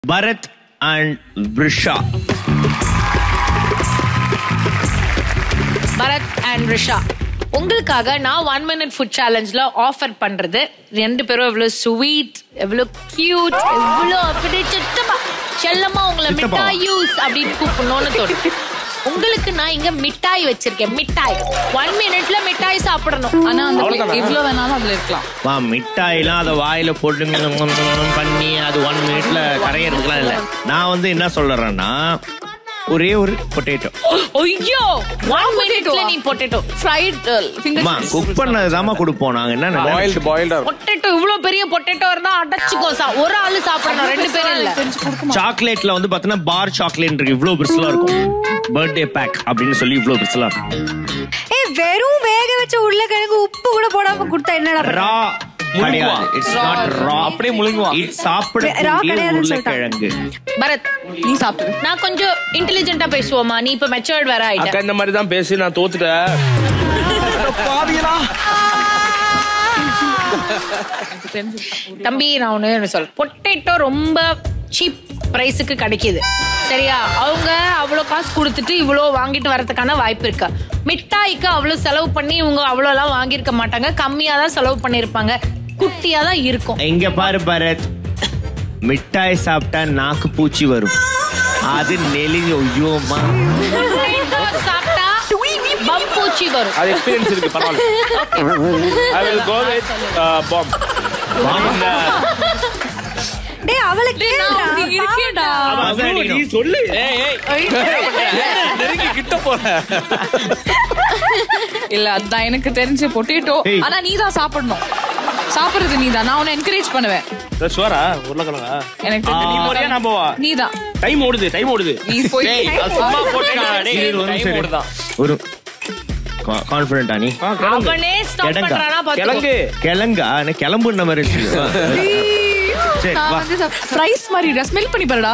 Bharat and Prisha Bharath and Risha உங்களுக்காக நான் one minute food சேலஞ்ச்ல ஆஃபர் பண்றது ரெண்டு பேரும் எவ்வளவு ஸ்வீட் எவ்வளவு கியூட் எவ்வளவு அப்படி சித்தமா செல்லமா உங்களை சித்தப்பா. மிட்டாய் யூஸ் அப்படின்னு கூப்பிடணும்னு தோணும் உங்களுக்கு நான் இங்க மிட்டாய் வச்சிருக்கேன் மிட்டாய் ஒன் மினிட்ல மிட்டாய் சாப்பிடணும் ஆனா அந்த இவ்வளவு வேணாலும் அதுல இருக்கலாம் வா மிட்டாய்லாம் அதை வாயில போட்டு ம், ம், ம் பண்ணி அது ஒன் மினிட்ல கரையறதுக்குலாம் இல்ல நான் வந்து என்ன சொல்றேன்னா ஒரே ஒரு பொட்டேட்டோ ஐயோ ஒன் மினிட்ல நீ பொட்டேட்டோ ஃப்ரைட் அம்மா குக் பண்ணதுதாம்மா கொடுப்போம் நாங்க என்ன பாயில்டு பாயில்டா பொட்டேட்டோ இவ்வளவு பெரிய பொட்டேட்டோ இருந்தா அடைச்சுக்கோ சா ஒரு ஆளு சாப்பிடணும் ரெண்டு பேரும் இல்ல சாக்லேட்ல வந்து பாத்தீங்கன்னா பார் சாக்லேட் இருக்கு இவ்வளவு பெருசுலாம் இருக்கும் பர்த்டே பேக் அப்படின்னு சொல்லி இவ்வளவு பெருசுலாம் இருக்கும் ஏய் வெறும் வேக வச்ச உருளைக்கிழங்கு உப்பு கூட போடாம கொடுத்தா என்னடா பண்ண? ரா கிடையாது இட்ஸ் நாட் ரா அப்படியே முழுங்குவான். இது சாப்பிடக்கூடிய Raw கிடையாதுன்னு உருளைக்கிழங்கு பரத் நீ சாப்பிடு நான் கொஞ்சம் இன்டெலிஜென்ட்டா பேசுவோமா நீ இப்ப மெச்சூர்ட் வேற ஆயிட்ட அக்கா இந்த மாதிரி தான் பேசி நான் தோத்துட்டேன் பாவியலா தம்பி நான் ஒண்ணு சொல்றேன் பொட்டேட்டோ ரொம்ப சீப் பிரைஸுக்கு கிடைக்குது சரியா அவங்க அவ்வளவு காசு கொடுத்துட்டு இவ்வளோ வாங்கிட்டு வரதுக்கான வாய்ப்பு இருக்கு மிட்டாய்க்கு அவ்வளவு செலவு பண்ணி இவங்க அவ்வளவு எல்லாம் வாங்கியிருக்க மாட்டாங்க கம்மியா தான் செலவு பண்ணிருப்பாங்க குட்டியா தான் இருக்கும் இங்க பாரு பரத் மிட்டாய் சாப்பிட்டா நாக்கு பூச்சி வரும் அது நெலிஞ்சு ஐயோமா பொட்டேட்டோ சாப்பிட்டா பம்பூச்சி வரும் அது எக்ஸ்பீரியன்ஸ் இருக்கு பரவாயில்ல I will go with Pam டேய் அவளை கேளுடா இருக்கேடா நீ சொல்லு நெருங்கி கிட்ட போற இல்ல அதான் எனக்கு தெரிஞ்ச பொட்டேட்டோ ஏய். ஆனா நீ தான் சாப்பிடணும் சாப்பிடுறது நீ தான் நான் உன்னை என்கரேஜ் பண்ணுவேன் சுவரா உருளைக்கிழங்கா எனக்கு நீ தெரிஞ்ச போறியா நான் போவா நீ தான் டைம் ஓடுது டைம் ஓடுது நீ போய் டேய், அது சும்மா போட்டுக்கலாம் டேய் இரு, ஒரு டைம் நிமிஷம் இரு. ஓடுதான் ஒரு கான்பிடண்டா நீ ஆ, கிளம்பு. அவனே ஸ்டாப் கிழங்கா. பண்றானா பாத்துக்கோ கிழங்கு கிழங்கா எனக்கு கிளம்புன மாதிரி இருக்கு. சரி நான் வா வந்து ஃப்ரைஸ் மாதிரி ஸ்மெல் பண்ணி பாருடா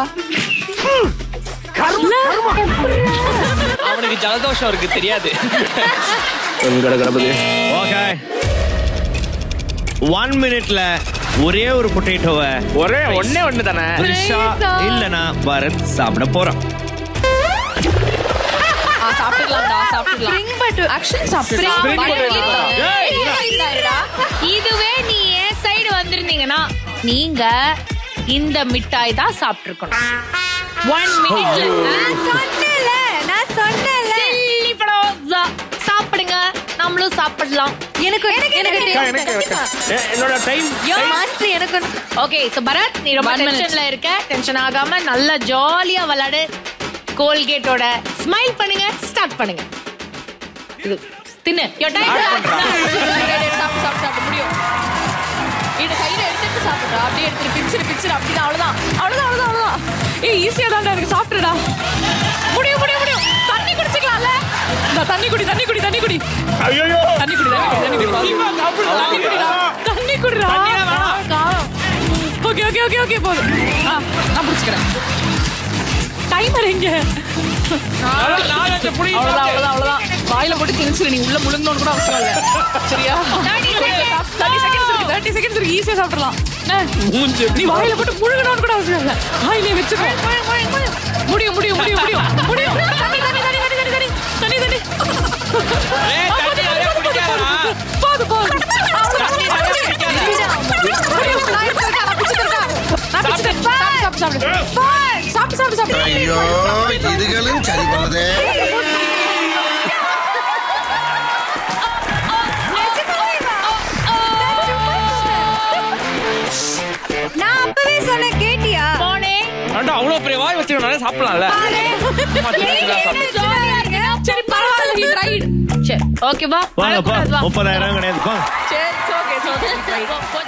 அவனுக்கு ஜலதோஷம் இருக்கு தெரியாது ஓகே ஒன் மினிட்ல ஒரே ஒரு பொட்டேட்டோவை ஒரே ஒண்ணே ஒண்ணு தானே ரிஷா இல்லனா பரத் சாப்பிட போறோம் ஆ சாப்பிடலாம்டா சாப்பிடலாம் Spring butter. ஆக்சுவலி சாப்பிடலாம் Spring Butter butter. இல்ல. ஏய், இல்ல, இல்ல, இல்ல. இதுவே நீ என் சைடு வந்திருந்தீங்கன்னா நீங்க இந்த மிட்டாய் தான் சாப்பிட்டுருக்கணும் ஒன் மினிட்ல நான் சொன்னேன்ல நான் சொன்னேன்ல சில்லி படம் சாப்பிடுங்க நம்மளும் சாப்பிடலாம் எனக்கு எனக்கு எனக்கு ஏ, என்னோட டைம் மனசு எனக்கு ஓகே சோ பரத் நீ ரொம்ப One minute. டென்ஷன்ல இருக்க டென்ஷன் ஆகாம நல்லா ஜாலியா விளையாடு கோல்கேட்டோட ஸ்மைல் பண்ணுங்க ஸ்டார்ட் பண்ணுங்க இது தின்னு your time starts now. சாப்பிடு, சாப்பிடு, சாப்பிடு, முடியும். இது கையில எடுத்துட்டு சாப்பிடுறா. அப்படியே எடுத்துட்டு பிச்சிரு, பிச்சிரு, அப்படிதான், அவ்வளவுதான். அவ்வளவுதான், அவ்வளவுதான், அவ்வளவுதான். ஏய், easy-ஆ தான்டா இருக்கு, சாப்பிடுடா. முடியும், முடியும், முடியும். தண்ணி குடிச்சுக்கலாம்ல? இந்தா, தண்ணி குடி, தண்ணி குடி, தண்ணி குடி. ஐயோ தண்ணி குடி, தண்ணி குடி, தண்ணி குடி. தண்ணி குடிடா. தண்ணி குடிடா. காரம். Okay, okay, okay, okay, போதும். ஆ, நான் பிடிச்சுக்கிறேன். Timer எங்க? அவ்வளவுதான், அவ்வளவுதான், அவ்வளவுதான். வாயில போட்டு திணிச்சிரு, நீ உள்ள முழுங்கணும்னு கூட அவசியம் இல்ல. சரியா? 30 seconds இருக்கு, 30 seconds இருக்கு, easy-ஆ சாப்பிடலாம். என்ன? நீ வாயில போட்டு முழுங்கணும்னு கூட அவசியம் இல்ல. வாயிலே வச்சுக்கோ. முடியும், முடியும், முடியும், முடியும், முடியும். தண்ணி, தண்ணி, தண்ணி, தண்ணி, தண்ணி, தண்ணி, தண்ணி, தண்ணி. ஆ, போதும், போதும், போதும், போதும். போதும், போதும். அவ்வளவுதான். முடியும். நான் இருக்கேன், நான் பிடிச்சிட்டு இருக்கேன். நான் பிடிச்சிட்டேன். சாப்பிடு, சாப்பிடு, சாப்பிடு. சாப்பிடு, சாப்பிடு, சாப்பிடு. ஐயோ இதுகளும் சரி பண்ணுதே நான் அப்பவே சொன்னேன் கேட்டியா போனே ஆண்டா அவ்வளவு பெரிய வாய் வச்சிருக்கனால சாப்பிடலாம்ல சும்மா சின்ன சின்னதா சாப்பிடு. சரி பரவாயில்ல நீ tried. சரி ஓகேவா வாங்கப்பா முப்பதாயிரம் கிடையாது பா சரி it's okay, it's okay, நீ tried. போ